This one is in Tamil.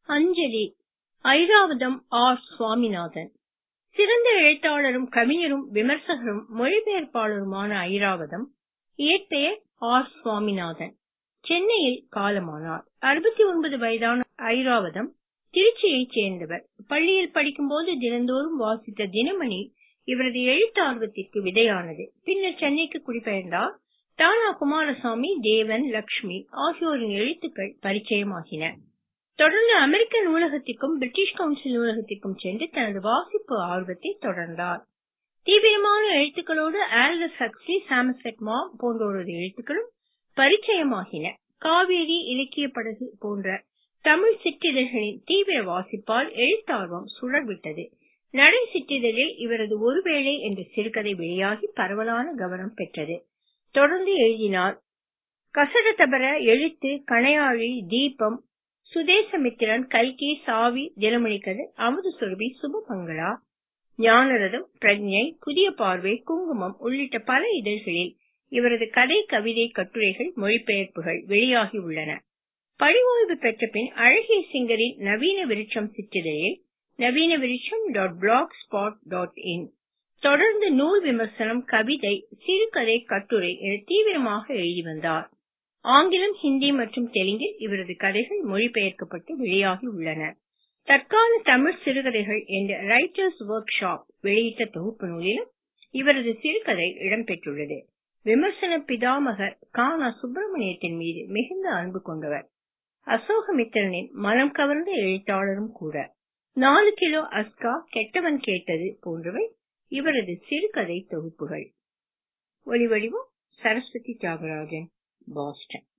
அஞ்சலி ஐராவதம் ஆர் சுவாமிநாதன் சிறந்த எழுத்தாளரும் கவிஞரும் விமர்சகரும் மொழிபெயர்ப்பாளருமான ஐராவதம் இயற்பெயர் ஆர் சுவாமிநாதன் சென்னையில் காலமானார் அறுபத்தி ஒன்பது வயதான ஐராவதம் திருச்சியைச் சேர்ந்தவர் பள்ளியில் படிக்கும்போது தினந்தோறும் வாசித்த தினமணி இவரது எழுத்தார்வத்திற்கு விதையானது பின்னர் சென்னைக்கு குடிபெயர்ந்தார் டானா குமாரசாமி தேவன் லட்சுமி ஆகியோரின் எழுத்துக்கள் பரிச்சயமாகின தொடர்ந்து அமெரிக்க நூலகத்திற்கும் பிரிட்டிஷ் கவுன்சில் நூலகத்திற்கும் சென்று தனது வாசிப்பு ஆர்வத்தை தொடர்ந்தார் தீவிரமான எழுத்துக்களோடு ஆல்டஸ் ஹக்ஸ்லி சாமசெட் மாம் போன்றோரது எழுத்துக்களும் பரிச்சயமாகின காவேரி இலக்கிய படகு போன்ற தமிழ் சிற்றிதழ்களின் தீவிர வாசிப்பால் எழுத்தார்வம் சுடர்விட்டது நடை சிற்றிதழில் இவரது ஒருவேளை என்ற சிறுகதை வெளியாகி பரவலான கவனம் பெற்றது தொடர்ந்து எழுதினார் கசடதபர எழுத்து கணையாழி தீபம் சுதேசமித்திரன் கல்கி சாவி தினமணிக்கதிர் அமுது சுரபி சுபமங்களா ஞானரதம் பிரஜை புதிய பார்வை குங்குமம் உள்ளிட்ட பல இதழ்களில் இவரது கதை கவிதை கட்டுரைகள் மொழிபெயர்ப்புகள் வெளியாகி உள்ளன பணி ஓய்வு பெற்ற பின் அழகிய சிங்கரின் நவீன விருட்சம் சிற்றிதழில் நவீன விருட்சம் dot blogspot dot in தொடர்ந்து நூல் விமர்சனம் கவிதை சிறுகதை கட்டுரை என தீவிரமாக எழுதி வந்தார் ஆங்கிலம் ஹிந்தி மற்றும் தெலுங்கில் இவரது கதைகள் மொழிபெயர்க்கப்பட்டு வெளியாகி உள்ளன தற்கால தமிழ் சிறுகதைகள் என்ற ரைட்டர்ஸ் ஒர்க் ஷாப் வெளியிட்ட தொகுப்பு நூலிலும் இவரது சிறுகதை இடம்பெற்றுள்ளது விமர்சன பிதாமகர் கானா சுப்பிரமணியத்தின் மீது மிகுந்த அன்பு கொண்டவர் அசோகமித்திரனின் மனம் கவர்ந்த எழுத்தாளரும் கூட நாலு கிலோ அஸ்கா கெட்டவன் கேட்டது போன்றவை இவரது சிறுகதை தொகுப்புகள் ஒலிவடிவம் சரஸ்வதி தியாகராஜன் பாஸ்டன்